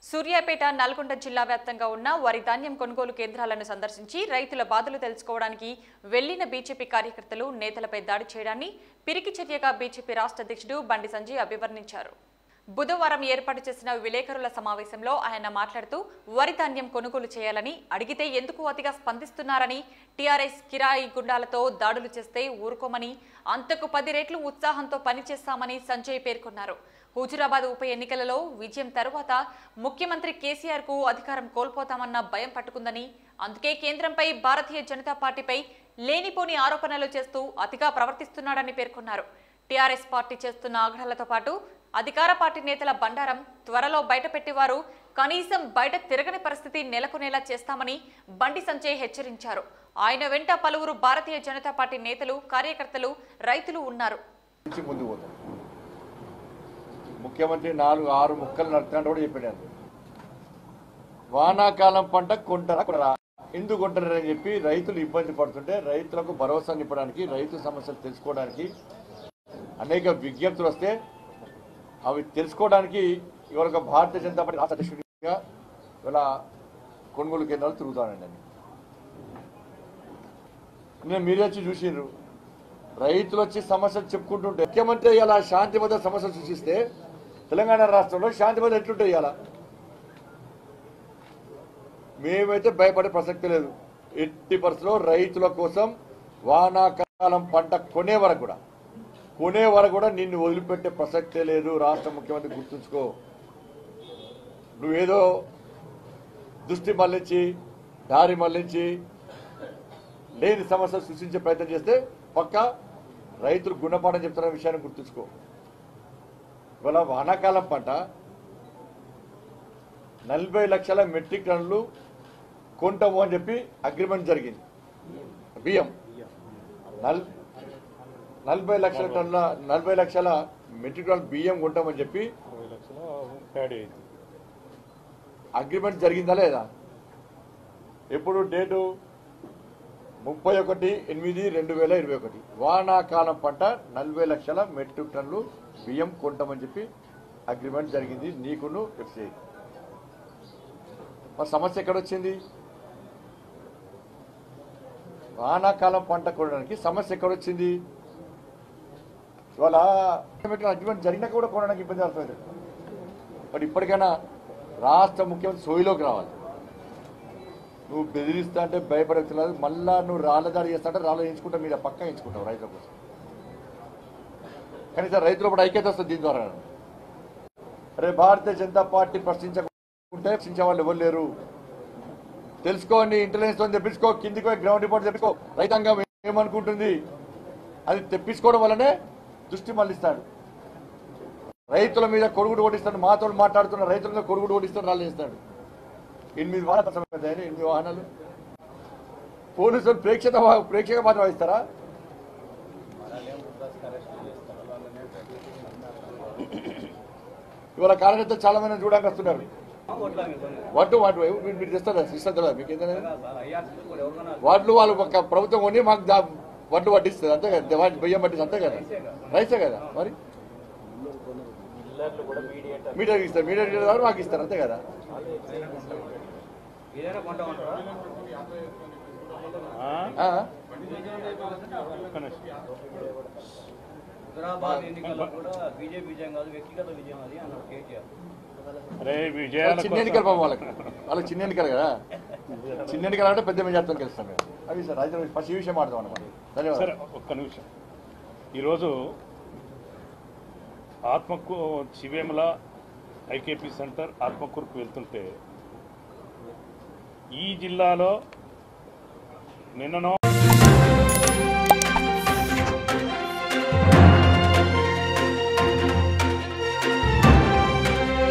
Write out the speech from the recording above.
సూర్యాపేట నల్గొండ జిల్లా వ్యాప్తంగా ఉన్న వరి ధాన్యం కొనుగోలు కేంద్రాలను సందర్శించి రైతుల బాధలు తెలుసుకోవడానికి వెళ్లిన బీజేపీ కార్యకర్తలు నేతలపై దాడి చేయడాన్ని పిరికి చర్యగా బీజేపీ రాష్ట్ర అధ్యక్షుడు బండి సంజయ్ అభివర్ణించారు బుధవారం ఏర్పాటు చేసిన విలేకరుల సమావేశంలో ఆయన మాట్లాడుతూ వరి ధాన్యం కొనుగోలు చేయాలని అడిగితే ఎందుకు అతిగా స్పందిస్తున్నారని టీఆర్ఎస్ కిరాయి గుండాలతో దాడులు చేస్తే ఊరుకోమని అంతకు పది రెట్లు ఉత్సాహంతో పనిచేస్తామని సంజయ్ పేర్కొన్నారు హుజురాబాద్ ఉప ఎన్నికలలో విజయం తరువాత ముఖ్యమంత్రి కేసీఆర్ కు అధికారం కోల్పోతామన్న భయం పట్టుకుందని అందుకే కేంద్రంపై భారతీయ జనతా పార్టీపై లేనిపోని ఆరోపణలు చేస్తూ అతిగా ప్రవర్తిస్తున్నాడని పేర్కొన్నారు టీఆర్ఎస్ పార్టీ చేస్తున్న ఆగ్రహాలతో పాటు అధికార పార్టీ నేతల బండారం త్వరలో బయటపెట్టేవారు కనీసం బయట తిరగని పరిస్థితి నెలకొనేలా చేస్తామని బండి సంజయ్ హెచ్చరించారు ఆయన వెంట పలువురు భారతీయ జనతా పార్టీ నేతలు కార్యకర్తలు రైతులు ఉన్నారు నుంచి ముందుకు పోతాం ముఖ్యమంత్రి నాలుగు ఆరు ముక్కలు నడుతున్నట్టు కూడా చెప్పాడు వానాకాలం పంట కొంటారా కొనరా ఎందుకు కొంటారని చెప్పి రైతులు ఇబ్బంది పడుతుంటే రైతులకు భరోసా నింపడానికి రైతు సమస్యలు తెలుసుకోవడానికి అనేక విజ్ఞప్తులు వస్తే అవి తెలుసుకోవడానికి ఇవాళ ఒక భారతీయ జనతా పార్టీ రాష్ట్ర అధ్యక్షుడిగా ఇవాళ కొనుగోలు కేంద్రాలు తిరుగుతానండి నేను నేను మీరే వచ్చి చూసిండ్రు రైతులు వచ్చి సమస్యలు చెప్పుకుంటుంటే ముఖ్యమంత్రి ఇలా శాంతి భద్రత సమస్యలు సృష్టిస్తే తెలంగాణ రాష్ట్రంలో శాంతి భద్రత ఎట్లుంటాయి ఇలా మేమైతే భయపడే ప్రసక్తి లేదు ఎట్టి పరిస్థితుల్లో రైతుల కోసం వానాకాలం పంట కొనే వరకు కూడా కొనే వరకు కూడా నిన్ను వదిలిపెట్టే ప్రసక్తే లేదు రాష్ట్ర ముఖ్యమంత్రి గుర్తుంచుకో నువ్వేదో దృష్టి మళ్లించి దారి మళ్లించి లేని సమస్యలు సృష్టించే ప్రయత్నం చేస్తే పక్క రైతులు గుణపాఠం చెప్తున్న విషయాన్ని గుర్తుంచుకో ఇవాళ వానాకాలం పంట నలభై లక్షల మెట్రిక్ టన్నులు కొంటాము అని చెప్పి అగ్రిమెంట్ జరిగింది బియ్యం నల్ నలభై లక్షల టన్నుల నలభై లక్షల మెట్రిక్ టన్ బియ్యం కొంటామని చెప్పి ఇరవై లక్షల ప్యాడీ అయింది అగ్రిమెంట్ జరిగిందా లేదా ఎప్పుడు డేటు ముప్పై ఒకటి ఎనిమిది రెండు వేల ఇరవై ఒకటి వానాకాలం పంట నలభై లక్షల మెట్రిక్ టన్నులు బియ్యం కొంటామని చెప్పి అగ్రిమెంట్ జరిగింది నీకును ఎఫ్సిఐ మరి సమస్య ఎక్కడొచ్చింది వానాకాలం పంట కొనడానికి సమస్య ఎక్కడొచ్చింది ఇవాళ అగ్రిమెంట్ జరిగినాక కూడా కొనడానికి ఇబ్బంది అవుతుంది మరి ఇప్పటికైనా రాష్ట్ర ముఖ్యమంత్రి సోయిలోకి రావాలి నువ్వు బెదిరిస్తా అంటే భయపడుతున్నారు మళ్ళా నువ్వు రాళ్ళదారి చేస్తా అంటే రాళ్ళు ఎంచుకుంటా మీద పక్క ఎంచుకుంటావు రైతుల కోసం కనీసం రైతులు కూడా ఐక్యత వస్తుంది దీని ద్వారా అరే భారతీయ జనతా పార్టీ ప్రశ్నించకుంటే ప్రశ్నించే వాళ్ళు ఎవరు లేరు తెలుసుకోండి ఇంటెలిజెన్స్ తో తెప్పించుకో కిందికి పోయి గ్రౌండ్ రిపోర్ట్ తెప్పించుకో రైతాంగం ఏమనుకుంటుంది అది తెప్పించుకోవడం వల్లనే దృష్టి మళ్ళిస్తాడు రైతుల మీద కొడుగుడు ఓడిస్తాడు మాతో మాట్లాడుతున్న రైతుల మీద కొడుగుడు ఓడిస్తాడు రాళ్ళు చేస్తాడు ఎనిమిది వాహనాలు సమస్య ఎనిమిది వాహనాలు పోలీసులు ప్రేక్షక ప్రేక్షక పాత్ర వహిస్తారా ఇవాళ కార్యకర్తలు చాలా మంది చూడడానికి వస్తున్నారు వడ్డు వాటి మీరు మీరు తెస్తారా ఇస్తారు కదా మీకు ఏంటంటే వాటిలో వాళ్ళు ఒక ప్రభుత్వం కొని మాకు దా- వడ్డు వడ్డిస్తుంది అంతే కదా వాటి బియ్యం పట్టిస్తుంది అంతే కదా రైసే కదా మరి మీటర్ ఇస్తారు మీటర్ ద్వారా మాకు ఇస్తారు అంతే కదా ఏదైనా కొంటామంటారా ఆ? ఆ? ఒక్క నిమిషం. హుజరాబాద్ ఎన్నికల్లో కూడా బీజేపీ విజయం కాదు వ్యక్తిగత విజయం అది అన్నారు కేటీఆర్ అరే విజయాల చిన్న ఎన్నికలు పాపం వాళ్ళకి వాళ్ళకి చిన్న ఎన్నికలు కదా చిన్న ఎన్నికలు అంటే పెద్ద మెజార్టీతో గెలుస్తాం మేము అది సార్ రైతులు ఫస్ట్ ఈ విషయం ఆడతాం అన్నమాట సరే ధన్యవాదాలు ఒక్క నిమిషం ఈరోజు ఆత్మకు శివేమల ఐకేపీ సెంటర్ ఆత్మకూరుకు వెళ్తుంటే ఈ జిల్లాలో నిన్ననో